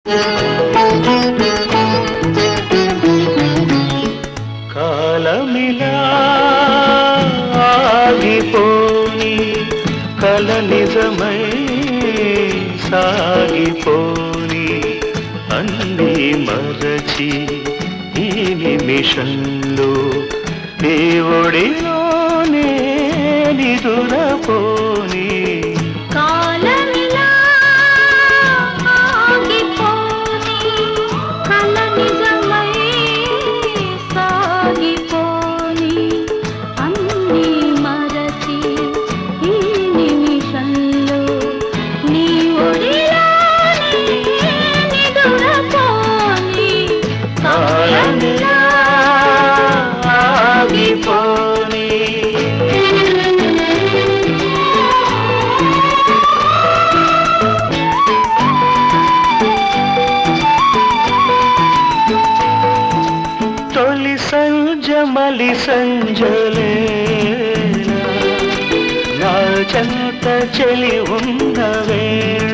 కాలమిలా ఆగిపోని కల నిజమై సాగిపోని అన్నీ మరచి ఈ నిమిషంలో దేవుడిలోనే నిదురపోని కాలమిలా ఆగిపోని కల నిజమై సాగిపోని అన్నీ మరచి ఈ నిమిషంలో నీ ఒడిలోనే నిదురపోని కాలమిలా ఆగిపోని తొలి సంజ మలి సంజలే నా చెంత చెలి ఉన్న వేళ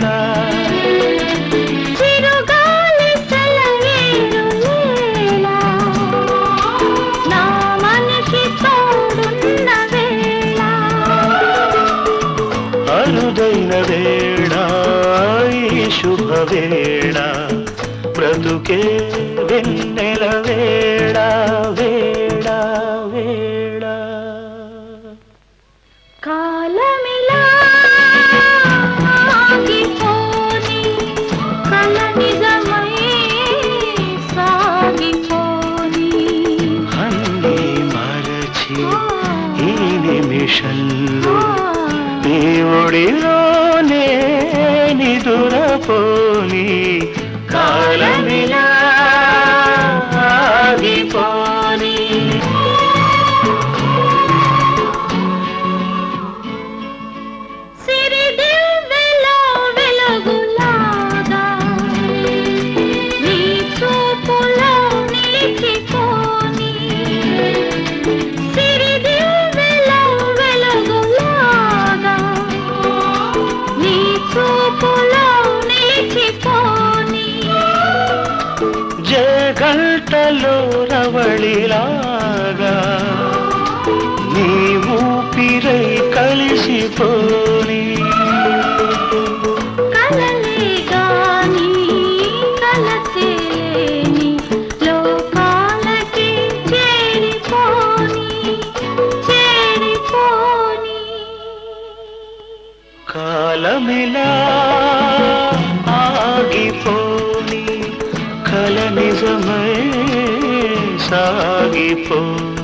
చిరుగాలి సెలయేరులేలా నా మనిషి తోడున్న వేళ అరుదైన వేళ ఈ శుభ వేళ బ్రతుకే వెన్నెల వేళ వేళ వేళ కాలమిలా ఆగిపోని కల నిజమై సాగిపోని అన్నీ మరచి ఈ నిమిషంలో దేవుడిలోనే నిదురపోని కాలమిలా ఆగిపోని సిరిదివ్వెలో వెలుగులాగా నీ చూపులో నిలిచిపోని సిరిదివ్వెలో వెలుగులాగా నీ చూపులో నిలిచిపోని జగల్తలో రవళిలాగా నీ ఊపిరై కలిసిపోని కలలే గాని కలసేని లోకాలకి చేరిపోని చేరిపోని కాలమిలా ఆగిపోని కల నిజమై సాగిపోని